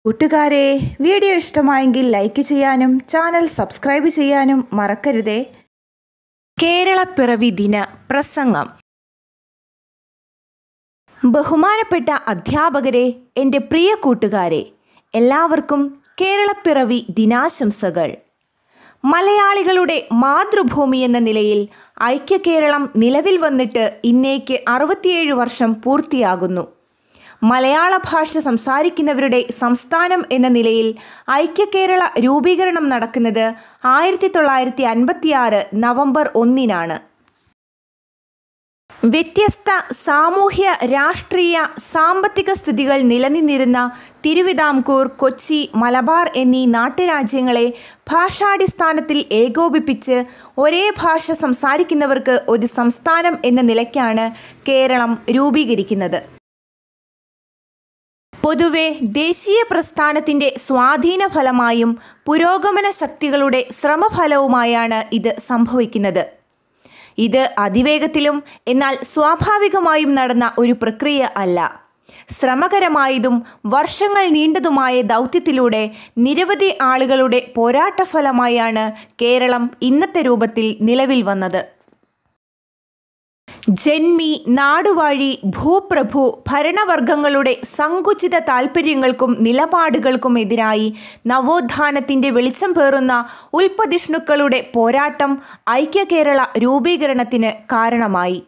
കൂട്ടുകാരെ വീഡിയോ ഇഷ്ടമായെങ്കിൽ ലൈക്ക് ചെയ്യാനും ചാനൽ സബ്സ്ക്രൈബ് ചെയ്യാനും മറക്കരുതേ കേരളപ്പിറവി ദിന പ്രസംഗം ബഹുമാനപ്പെട്ട അധ്യാപകരെ എൻ്റെ പ്രിയ കൂട്ടുകാരെ എല്ലാവർക്കും കേരളപ്പിറവി ദിനാശംസകൾ മലയാളികളുടെ മാതൃഭൂമി എന്ന നിലയിൽ ഐക്യകേരളം നിലവിൽ വന്നിട്ട് ഇന്നേക്ക് അറുപത്തിയേഴ് വർഷം പൂർത്തിയാകുന്നു മലയാള ഭാഷ സംസാരിക്കുന്നവരുടെ സംസ്ഥാനം എന്ന നിലയിൽ ഐക്യകേരള രൂപീകരണം നടക്കുന്നത് ആയിരത്തി തൊള്ളായിരത്തി അൻപത്തിയാറ് നവംബർ ഒന്നിനാണ് വ്യത്യസ്ത സാമൂഹ്യ രാഷ്ട്രീയ സാമ്പത്തിക സ്ഥിതികൾ നിലനിന്നിരുന്ന തിരുവിതാംകൂർ കൊച്ചി മലബാർ എന്നീ നാട്ടുരാജ്യങ്ങളെ ഭാഷാടിസ്ഥാനത്തിൽ ഏകോപിപ്പിച്ച് ഒരേ ഭാഷ സംസാരിക്കുന്നവർക്ക് ഒരു സംസ്ഥാനം എന്ന നിലയ്ക്കാണ് കേരളം രൂപീകരിക്കുന്നത് പൊതുവെ ദേശീയ പ്രസ്ഥാനത്തിൻ്റെ സ്വാധീന ഫലമായും പുരോഗമന ശക്തികളുടെ ശ്രമഫലവുമായാണ് ഇത് സംഭവിക്കുന്നത് ഇത് അതിവേഗത്തിലും എന്നാൽ സ്വാഭാവികമായും നടന്ന ഒരു പ്രക്രിയ അല്ല ശ്രമകരമായതും വർഷങ്ങൾ നീണ്ടതുമായ ദൗത്യത്തിലൂടെ നിരവധി ആളുകളുടെ പോരാട്ടഫലമായാണ് കേരളം ഇന്നത്തെ രൂപത്തിൽ നിലവിൽ വന്നത് ജന്മി നാടുവാഴി ഭൂപ്രഭു ഭരണവർഗങ്ങളുടെ സങ്കുചിത താൽപ്പര്യങ്ങൾക്കും നിലപാടുകൾക്കും എതിരായി നവോത്ഥാനത്തിൻ്റെ വെളിച്ചം പേറുന്ന ഉൽപ്പതിഷ്ണുക്കളുടെ പോരാട്ടം ഐക്യകേരള രൂപീകരണത്തിന് കാരണമായി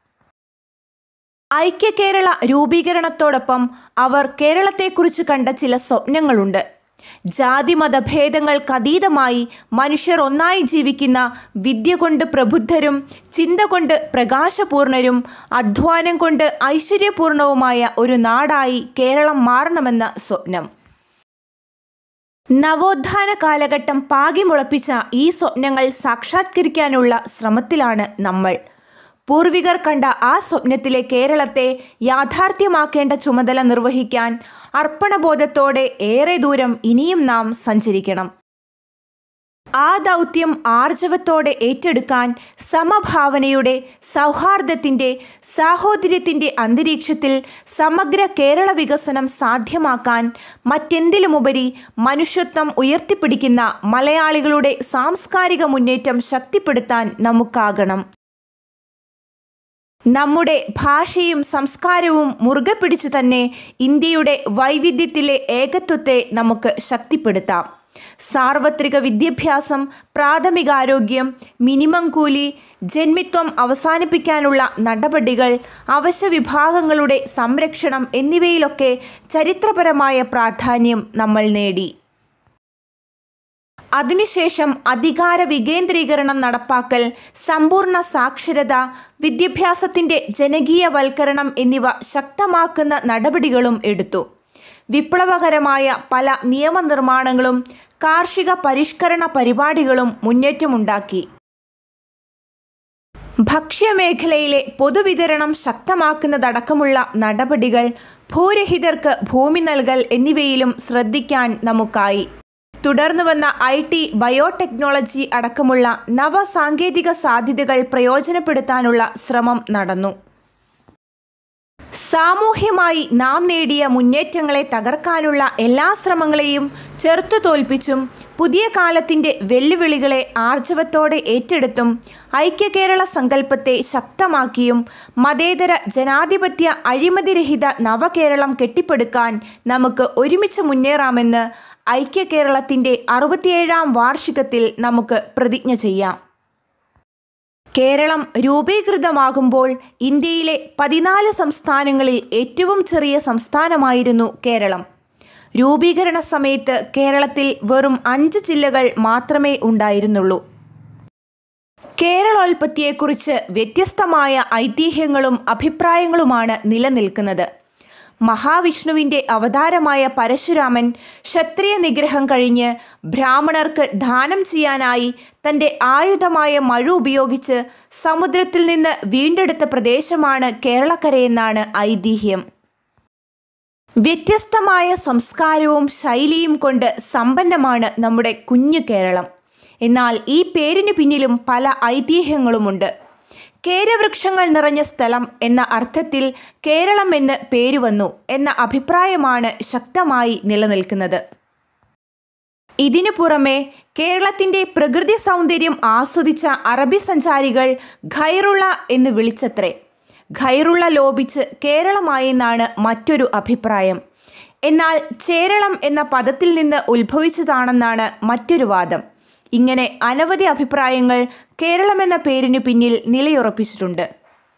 ഐക്യകേരള രൂപീകരണത്തോടൊപ്പം അവർ കേരളത്തെക്കുറിച്ച് കണ്ട ചില സ്വപ്നങ്ങളുണ്ട് ജാതിമതഭേദങ്ങൾക്കതീതമായി മനുഷ്യർ ഒന്നായി ജീവിക്കുന്ന വിദ്യ കൊണ്ട് പ്രബുദ്ധരും ചിന്ത കൊണ്ട് പ്രകാശപൂർണരും അധ്വാനം കൊണ്ട് ഐശ്വര്യപൂർണവുമായ ഒരു നാടായി കേരളം മാറണമെന്ന സ്വപ്നം നവോത്ഥാന കാലഘട്ടം പാകിമുളപ്പിച്ച ഈ സ്വപ്നങ്ങൾ സാക്ഷാത്കരിക്കാനുള്ള ശ്രമത്തിലാണ് നമ്മൾ പൂർവികർ കണ്ട ആ സ്വപ്നത്തിലെ കേരളത്തെ യാഥാർത്ഥ്യമാക്കേണ്ട ചുമതല നിർവഹിക്കാൻ അർപ്പണബോധത്തോടെ ഏറെ ദൂരം ഇനിയും നാം സഞ്ചരിക്കണം ആ ദൗത്യം ആർജവത്തോടെ ഏറ്റെടുക്കാൻ സമഭാവനയുടെ സൗഹാർദ്ദത്തിൻ്റെ സാഹോദര്യത്തിൻ്റെ അന്തരീക്ഷത്തിൽ സമഗ്ര കേരള വികസനം സാധ്യമാക്കാൻ മറ്റെന്തിലുമുപരി മനുഷ്യത്വം ഉയർത്തിപ്പിടിക്കുന്ന മലയാളികളുടെ സാംസ്കാരിക മുന്നേറ്റം ശക്തിപ്പെടുത്താൻ നമുക്കാകണം നമ്മുടെ ഭാഷയും സംസ്കാരവും മുറുകെ പിടിച്ചു തന്നെ ഇന്ത്യയുടെ വൈവിധ്യത്തിലെ ഏകത്വത്തെ നമുക്ക് ശക്തിപ്പെടുത്താം സാർവത്രിക വിദ്യാഭ്യാസം പ്രാഥമികാരോഗ്യം മിനിമം കൂലി ജന്മിത്വം അവസാനിപ്പിക്കാനുള്ള നടപടികൾ അവശ്യ വിഭാഗങ്ങളുടെ സംരക്ഷണം എന്നിവയിലൊക്കെ ചരിത്രപരമായ പ്രാധാന്യം നമ്മൾ നേടി അതിനുശേഷം അധികാര വികേന്ദ്രീകരണം നടപ്പാക്കൽ സമ്പൂർണ്ണ സാക്ഷരത വിദ്യാഭ്യാസത്തിൻ്റെ ജനകീയവൽക്കരണം എന്നിവ ശക്തമാക്കുന്ന നടപടികളും എടുത്തു വിപ്ലവകരമായ പല നിയമനിർമ്മാണങ്ങളും കാർഷിക പരിഷ്കരണ പരിപാടികളും മുന്നേറ്റമുണ്ടാക്കി ഭക്ഷ്യമേഖലയിലെ പൊതുവിതരണം ശക്തമാക്കുന്നതടക്കമുള്ള നടപടികൾ ഭൂരഹിതർക്ക് ഭൂമി നൽകൽ എന്നിവയിലും ശ്രദ്ധിക്കാൻ നമുക്കായി തുടർന്നു വന്ന ഐ ടി ബയോടെക്നോളജി അടക്കമുള്ള നവസാങ്കേതിക സാധ്യതകൾ പ്രയോജനപ്പെടുത്താനുള്ള ശ്രമം നടന്നു സാമൂഹ്യമായി നാം നേടിയ മുന്നേറ്റങ്ങളെ തകർക്കാനുള്ള എല്ലാ ശ്രമങ്ങളെയും ചെറുത്തു തോൽപ്പിച്ചും പുതിയ കാലത്തിൻ്റെ വെല്ലുവിളികളെ ആർജവത്തോടെ ഏറ്റെടുത്തും ഐക്യകേരള സങ്കല്പത്തെ ശക്തമാക്കിയും മതേതര ജനാധിപത്യ അഴിമതിരഹിത നവകേരളം കെട്ടിപ്പടുക്കാൻ നമുക്ക് ഒരുമിച്ച് മുന്നേറാമെന്ന് ഐക്യകേരളത്തിൻ്റെ അറുപത്തിയേഴാം വാർഷികത്തിൽ നമുക്ക് പ്രതിജ്ഞ ചെയ്യാം കേരളം രൂപീകൃതമാകുമ്പോൾ ഇന്ത്യയിലെ പതിനാല് സംസ്ഥാനങ്ങളിൽ ഏറ്റവും ചെറിയ സംസ്ഥാനമായിരുന്നു കേരളം രൂപീകരണ സമയത്ത് കേരളത്തിൽ വെറും അഞ്ച് ജില്ലകൾ മാത്രമേ ഉണ്ടായിരുന്നുള്ളൂ കേരളോൽപത്തിയെക്കുറിച്ച് വ്യത്യസ്തമായ ഐതിഹ്യങ്ങളും അഭിപ്രായങ്ങളുമാണ് നിലനിൽക്കുന്നത് മഹാവിഷ്ണുവിൻ്റെ അവതാരമായ പരശുരാമൻ ക്ഷത്രിയ നിഗ്രഹം കഴിഞ്ഞ് ബ്രാഹ്മണർക്ക് ദാനം ചെയ്യാനായി തൻ്റെ ആയുധമായ മഴ ഉപയോഗിച്ച് സമുദ്രത്തിൽ നിന്ന് വീണ്ടെടുത്ത പ്രദേശമാണ് കേരളക്കരയെന്നാണ് ഐതിഹ്യം വ്യത്യസ്തമായ സംസ്കാരവും ശൈലിയും കൊണ്ട് സമ്പന്നമാണ് നമ്മുടെ കുഞ്ഞു കേരളം എന്നാൽ ഈ പേരിന് പിന്നിലും പല ഐതിഹ്യങ്ങളുമുണ്ട് കേരവൃക്ഷങ്ങൾ നിറഞ്ഞ സ്ഥലം എന്ന അർത്ഥത്തിൽ കേരളം എന്ന് പേര് വന്നു എന്ന അഭിപ്രായമാണ് ശക്തമായി നിലനിൽക്കുന്നത് ഇതിനു പുറമെ കേരളത്തിൻ്റെ പ്രകൃതി സൗന്ദര്യം ആസ്വദിച്ച അറബി സഞ്ചാരികൾ ഖൈറുള്ള എന്ന് വിളിച്ചത്രേ ഖൈറുള്ള ലോപിച്ച് കേരളമായെന്നാണ് മറ്റൊരു അഭിപ്രായം എന്നാൽ ചേരളം എന്ന പദത്തിൽ നിന്ന് ഉത്ഭവിച്ചതാണെന്നാണ് മറ്റൊരു വാദം ഇങ്ങനെ അനവധി അഭിപ്രായങ്ങൾ കേരളം എന്ന പേരിനു പിന്നിൽ നിലയുറപ്പിച്ചിട്ടുണ്ട്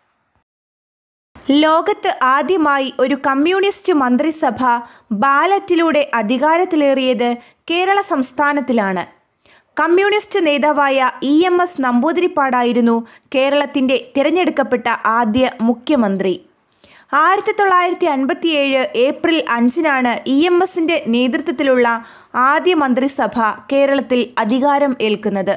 ലോകത്ത് ആദ്യമായി ഒരു കമ്മ്യൂണിസ്റ്റ് മന്ത്രിസഭ ബാലറ്റിലൂടെ അധികാരത്തിലേറിയത് കേരള സംസ്ഥാനത്തിലാണ് കമ്മ്യൂണിസ്റ്റ് നേതാവായ ഇ എം എസ് നമ്പൂതിരിപ്പാടായിരുന്നു കേരളത്തിൻ്റെ തിരഞ്ഞെടുക്കപ്പെട്ട ആദ്യ മുഖ്യമന്ത്രി ആയിരത്തി തൊള്ളായിരത്തി അൻപത്തിയേഴ് ഏപ്രിൽ അഞ്ചിനാണ് ഇ എം എസിൻ്റെ നേതൃത്വത്തിലുള്ള ആദ്യ മന്ത്രിസഭ കേരളത്തിൽ അധികാരം ഏൽക്കുന്നത്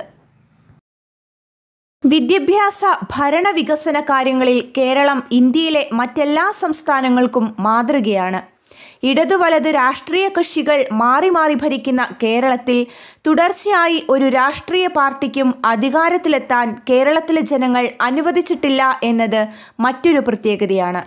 വിദ്യാഭ്യാസ ഭരണ വികസന കാര്യങ്ങളിൽ കേരളം ഇന്ത്യയിലെ മറ്റെല്ലാ സംസ്ഥാനങ്ങൾക്കും മാതൃകയാണ് ഇടതു വലത് രാഷ്ട്രീയ കക്ഷികൾ മാറി മാറി ഭരിക്കുന്ന കേരളത്തിൽ തുടർച്ചയായി ഒരു രാഷ്ട്രീയ പാർട്ടിക്കും അധികാരത്തിലെത്താൻ കേരളത്തിലെ ജനങ്ങൾ അനുവദിച്ചിട്ടില്ല എന്നത് മറ്റൊരു പ്രത്യേകതയാണ്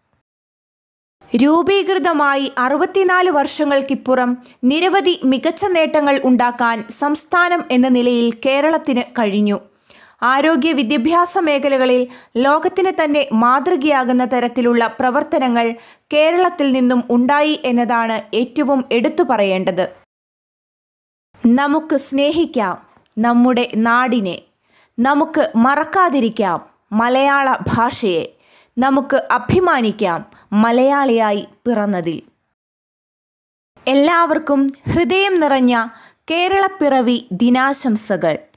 രൂപീകൃതമായി അറുപത്തിനാല് വർഷങ്ങൾക്കിപ്പുറം നിരവധി മികച്ച നേട്ടങ്ങൾ ഉണ്ടാക്കാൻ സംസ്ഥാനം എന്ന നിലയിൽ കേരളത്തിന് കഴിഞ്ഞു ആരോഗ്യ വിദ്യാഭ്യാസ മേഖലകളിൽ ലോകത്തിന് തന്നെ മാതൃകയാകുന്ന തരത്തിലുള്ള പ്രവർത്തനങ്ങൾ കേരളത്തിൽ നിന്നും ഉണ്ടായി എന്നതാണ് ഏറ്റവും എടുത്തു പറയേണ്ടത് നമുക്ക് സ്നേഹിക്കാം നമ്മുടെ നാടിനെ നമുക്ക് മറക്കാതിരിക്കാം മലയാള ഭാഷയെ നമുക്ക് അഭിമാനിക്കാം മലയാളിയായി പിറന്നതിൽ എല്ലാവർക്കും ഹൃദയം നിറഞ്ഞ കേരളപ്പിറവി ദിനാശംസകൾ